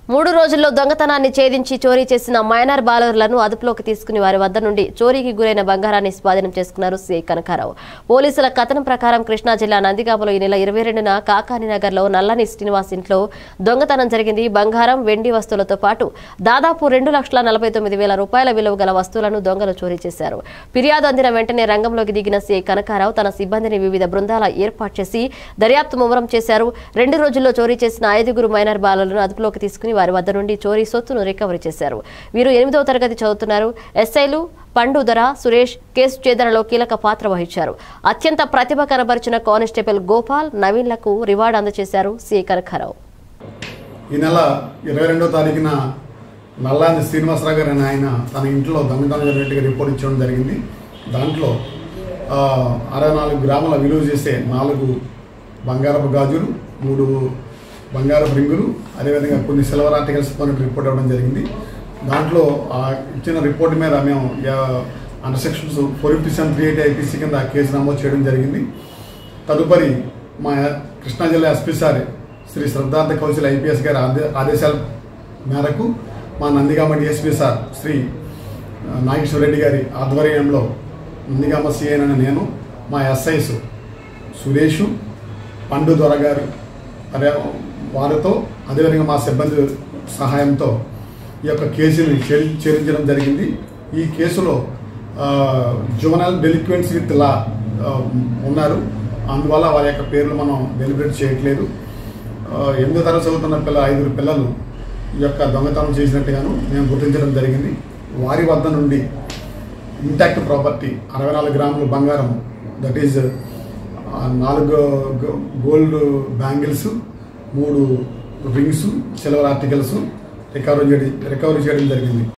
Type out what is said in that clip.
మూడు రోజుల్లో దొంగతనాన్ని ఛేదించి చోరీ చేసిన మైనర్ బాలర్లను అదుపులోకి తీసుకుని వారి వద్ద నుండి చోరీకి గురైన బంగారాన్ని స్వాధీనం చేసుకున్నారు సిఐ కనకారావు పోలీసుల కథనం ప్రకారం కృష్ణా జిల్లా నందిగామలో ఈ నెల ఇరవై రెండున కాకాని నగర్లో నల్లని శ్రీనివాస్ ఇంట్లో దొంగతనం జరిగింది బంగారం వెండి వస్తువులతో పాటు దాదాపు రెండు లక్షల నలభై తొమ్మిది వేల రూపాయల విలువ గల వస్తువులను దొంగలు చోరీ చేశారు ఫిర్యాదు అందిన వెంటనే రంగంలోకి దిగిన సిఐ కనకారావు తన సిబ్బందిని వివిధ బృందాల ఏర్పాటు చేసి దర్యాప్తు ముమ్మరం చేశారు రెండు రోజుల్లో చోరీ చేసిన ఐదుగురు మైనర్ బాలలను అదుపులోకి తీసుకుని వారి వద్ద నుండి చోరీ సొత్తును రికవరీ చేశారు వీరు ఎనిమిదవ తరగతి చదువుతున్నారు ఎస్ఐలు పండుదర సురేష్ కేసు ఛేదనలో కీలక పాత్ర వహించారు అత్యంత ప్రతిభ కనబరిచిన కానిస్టేబుల్ గోపాల్ నవీన్లకు రివార్డు అందజేశారు సిఐ కనకారావు ఈ నెల ఇరవై రెండో తారీఖున నల్లాని శ్రీనివాసరావు గారు అనే ఆయన తన ఇంట్లో దొంగతనం జరిగినట్టుగా రిపోర్ట్ ఇచ్చడం జరిగింది దాంట్లో ఆ, అరవై నాలుగు గ్రాముల విలువ చేసే నాలుగు బంగారపు గాజులు మూడు బంగారపు రింగులు అదేవిధంగా కొన్ని సిల్వర్ ఆర్టికల్స్ కొన్ని రిపోర్ట్ ఇవ్వడం జరిగింది దాంట్లో ఆ ఇచ్చిన రిపోర్ట్ మీద మేము under sections four fifty seven three eight IPC కింద కేసు నమోదు చేయడం జరిగింది తదుపరి మా కృష్ణా జిల్లా SP sir Shri Shraddhartha Kaushal IPS గారి ఆదే ఆదేశాల మేరకు మా నందిగామ డిఎస్పీ సార్ శ్రీ ఆ, నాగేశ్వర రెడ్డి గారి ఆధ్వర్యంలో నందిగామ సిఐన్ అని నేను మా ఎస్ఐస్ సురేష్ పండు దొర గారు అదే వారితో అదేవిధంగా మా సిబ్బంది సహాయంతో ఈ యొక్క కేసుని ఛేది ఛేదించడం జరిగింది ఈ కేసులో జువనల్ డెలిక్వెన్స్ విత్ లా ఉన్నారు అందువల్ల వారి యొక్క పేర్లు మనం డెలిబరేట్ చేయట్లేదు ఆ, ఎనిమిదో తరగతి చదువుతున్న పిల్ల ఐదుగురు పిల్లలు ఈ యొక్క దొంగతనం చేసినట్టుగాను మేము గుర్తించడం జరిగింది వారి వద్ద నుండి ఇంటాక్ట్ ప్రాపర్టీ అరవై నాలుగు గ్రాములు బంగారం దట్ ఈజ్ నాలుగు గో- గోల్డ్ బ్యాంగిల్స్ మూడు రింగ్స్ సిల్వర్ ఆర్టికల్స్ రికవరీ చేయడం రికవరీ చేయడం జరిగింది